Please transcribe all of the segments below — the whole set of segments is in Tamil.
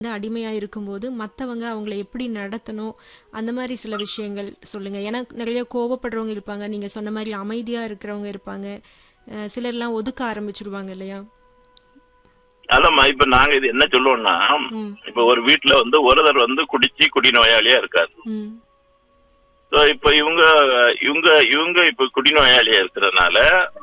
வந்து அடிமையா இருக்கும்போது மத்தவங்க அவங்கள எப்படி நடத்தணும் அந்த மாதிரி சில விஷயங்கள் சொல்லுங்க ஏன்னா நிறைய கோவப்படுறவங்க இருப்பாங்க நீங்க சொன்ன மாதிரி அமைதியா இருக்கிறவங்க இருப்பாங்க அஹ் சிலர்லாம் ஒதுக்க ஆரம்பிச்சிருவாங்க இல்லையா அதாம்மா இப்ப நாங்க இது என்ன சொல்லுவோம்னா ம் இப்ப ஒரு வீட்டுல வந்து ஒருத்தர் வந்து குடிச்சு குடிநோயாளியா இருக்காரு ம் So, இப்ப இவங்க இவங்க இவங்க இப்ப குடிநோயாளியா இருக்கிறதுனால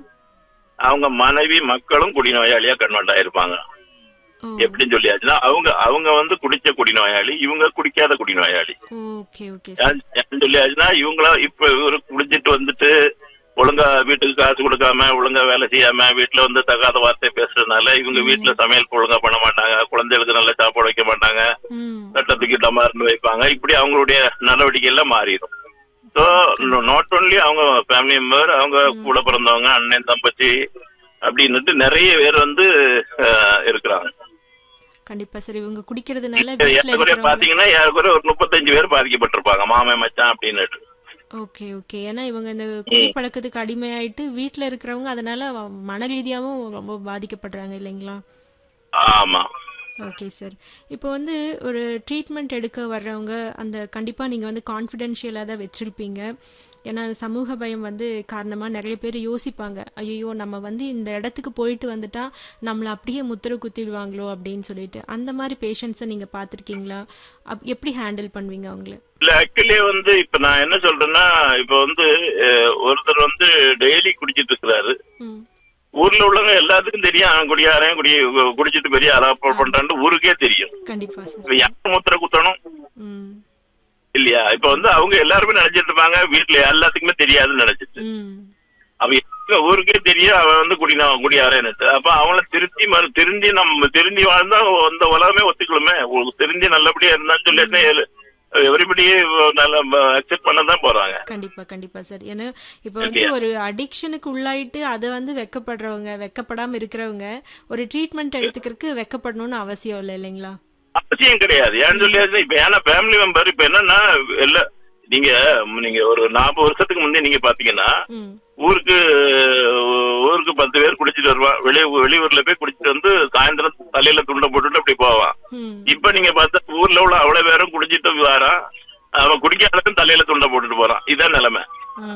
அவங்க மனைவி மக்களும் குடிநோயாளியா கன்வெர்ட் ஆயிருப்பாங்க ஓ எப்படின்னு சொல்லியாச்சுன்னா அவங்க அவங்க வந்து குடிச்ச குடிநோயாளி இவங்க குடிக்காத குடிநோயாளி ஓகே ஓகே சார் ஏன் ஏன்னு சொல்லியாச்சுன்னா இவங்கள இப்ப இவரு குடிச்சிட்டு வந்துட்டு ஒழுங்கா வீட்டுக்கு காசு கொடுக்காம ஒழுங்கா வேலை செய்யாம வீட்டுல வந்து தகாத வார்த்தை பேசுறதுனால இவங்க வீட்டுல சமையல் ஒழுங்கா பண்ண மாட்டாங்க குழந்தைகளுக்கு நல்ல சாப்பாடு வைக்க மாட்டாங்க ம் சட்டத்துக்கு டமார்னு வைப்பாங்க இப்படி அவங்களுடைய நடவடிக்கை எல்லாம் மாறிடும் ஸோ நாட் ஒன்லி அவங்க ஃபேமிலி மெம்பர் அவங்க கூட பிறந்தவங்க அண்ணன் தம்பச்சி அப்படின்னுட்டு நிறைய பேர் வந்து அஹ், இருக்கிறாங்க கண்டிப்பா சார் இவங்க குடிக்கிறதுனால வீட்ல ஏறக்குறைய இருக்கிறவங்க பாத்தீங்கன்னா ஏறக்குறைய ஒரு முப்பத்தஞ்சு பேர் பாதிக்கப்பட்டிருப்பாங்க மாமன் மச்சான் அப்படின்னுட்டு ஓகே ஓகே ஏன்னா இவங்க இந்த குடிப்பழக்கத்துக்கு அடிமையாயிட்டு வீட்ல இருக்கிறவங்க அதனால மன ரீதியாவும் ரொம்ப பாதிக்கப்படுறாங்க இல்லைங்களா ஆமா ஓகே சார் இப்போ வந்து ஒரு ட்ரீட்மெண்ட் எடுக்க வர்றவங்க அந்த கண்டிப்பாக நீங்கள் வந்து கான்ஃபிடென்ஷியலாக தான் வச்சுருப்பீங்க ஏன்னா சமூக பயம் வந்து காரணமாக நிறைய பேர் யோசிப்பாங்க ஐயோ நம்ம வந்து இந்த இடத்துக்கு போயிட்டு வந்துட்டா நம்மளை அப்படியே முத்திர குத்திடுவாங்களோ அப்படின்னு சொல்லிட்டு அந்த மாதிரி பேஷண்ட்ஸை நீங்கள் பார்த்துருக்கீங்களா அப் எப்படி ஹேண்டில் பண்ணுவீங்க அவங்கள இல்ல ஆக்சுவலி வந்து இப்ப நான் என்ன சொல்றேன்னா இப்ப வந்து அஹ், ஒருத்தர் வந்து டெய்லி குடிச்சிட்டு இருக்கிறாரு ம் ஊர்ல உள்ளவங்க எல்லாத்துக்கும் தெரியும் அவன் குடியாரன் குடி குடிச்சிட்டு பெரிய அலாப்பல் பண்றான்னு ஊருக்கே தெரியும் கண்டிப்பாக சார் இப்ப யார் முத்திர குத்தணும் ம் இல்லையா இப்ப வந்து அவங்க எல்லாருமே நினைச்சிட்டு இருப்பாங்க வீட்டுல எல்லாத்துக்குமே தெரியாதுன்னு நினைச்சிட்டு ம் அவன் எங்க ஊருக்கே தெரியும் அவன் வந்து குடினா குடியாரன்னு அப்ப அவங்கள திருத்தி மறு திருந்தி நம்ம திருந்தி வாழ்ந்தா அந்த உலகமே ஒத்துக்கலுமே உங்களுக்கு திருந்தி நல்லபடியா இருந்தான்னு சொல்லி எவரிபடி நல்ல அக்செப்ட் பண்ண தான் போறாங்க கண்டிப்பா கண்டிப்பா சார் ஏன்னா இப்ப வந்து ஒரு அடிக்ஷனுக்கு உள்ளாயிட்டு அதை வந்து வெக்கப்படுறவங்க வெக்கப்படாம இருக்கிறவங்க ஒரு ட்ரீட்மெண்ட் எடுத்துக்கிறதுக்கு வெக்கப்படணும்னு அவசியம் இல்லை இல்லைங்களா அவசியம் கிடையாது ஏன்னு சொல்லியாச்சு இப்ப ஏன்னா ஃபேமிலி மெம்பர் இப்ப என்னன்னா எல்லா நீங்க நீங்க ஒரு நாற்பது வருஷத்துக்கு முன்னே நீங்க பாத்தீங்கன்னா ம் ஊருக்கு ஊருக்கு பத்து பேர் குடிச்சிட்டு வருவான் வெளி வெளியூர்ல போய் குடிச்சிட்டு வந்து சாயந்தரம் தலையில துண்டை போட்டுட்டு அப்படி போவான் ம் இப்ப நீங்க பார்த்தா ஊர்ல உள்ள அவ்வளவு பேரும் குடிச்சிட்டு வரான் அவன் குடிக்காதவன் தலையில துண்டை போட்டுட்டு போறான் இதான் நிலைமை ஆ.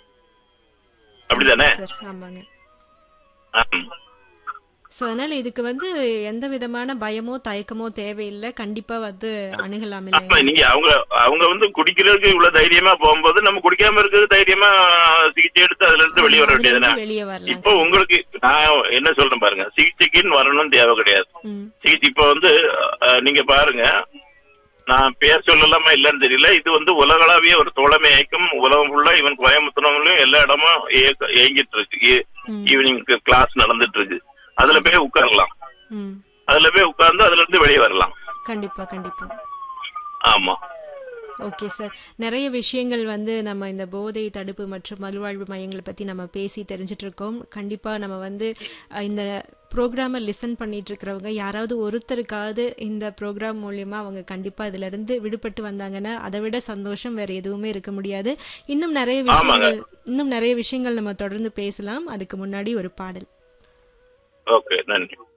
அப்படிதானே சார் ஆமாங்க ஆம். ஸோ அதனால இதுக்கு வந்து எந்த விதமான பயமோ தயக்கமோ தேவையில்லை கண்டிப்பா வந்து அணுகலாம் ஆமா இல்லைங்களா நீங்க அவங்க அவங்க வந்து குடிக்கிறதுக்கு இவ்வளவு தைரியமா போகும்போது நம்ம குடிக்காம இருக்கிறது தைரியமா சிகிச்சை எடுத்து அதுல இருந்து வெளியே வர வேண்டியதுதானே வெளியே வரலாம் இப்போ உங்களுக்கு நான் என்ன சொல்றேன் பாருங்க சிகிச்சைக்குன்னு வரணும்னு தேவை கிடையாது ம் சிகிச்சை இப்ப வந்து அஹ், நீங்க பாருங்க நான் பேர் சொல்லலாமா இல்லன்னு தெரியல இது வந்து உலகளாவிய ஒரு தோழமை இயக்கம் உலகம் ஃபுல்லா இவன் கோயம்புத்தூர்லயும் எல்லா இடமும் இயக்க- இயங்கிட்டு இருக்கு ம். ஈவினிங் கிளாஸ் நடந்துட்டு இருக்கு அதுல போய் உட்காரலாம் ம் அதுல போய் உட்கார்ந்து அதுல இருந்து வெளியே வரலாம் கண்டிப்பா கண்டிப்பா ஆமா ஓகே சார் நிறைய விஷயங்கள் வந்து நம்ம இந்த போதை தடுப்பு மற்றும் மறுவாழ்வு மையங்களை பற்றி நம்ம பேசி தெரிஞ்சிட்டு இருக்கோம் கண்டிப்பாக நம்ம வந்து அஹ், இந்த ப்ரோக்ராமை லிசன் பண்ணிட்டு இருக்கிறவங்க யாராவது ஒருத்தருக்காவது இந்த ப்ரோக்ராம் மூலியமா அவங்க கண்டிப்பாக இதிலிருந்து விடுபட்டு வந்தாங்கன்னா அதை விட சந்தோஷம் வேற எதுவுமே இருக்க முடியாது இன்னும் நிறைய விஷயங்கள் இன்னும் நிறைய விஷயங்கள் நம்ம தொடர்ந்து பேசலாம் அதுக்கு முன்னாடி ஒரு பாடல் ஓகே நன்றி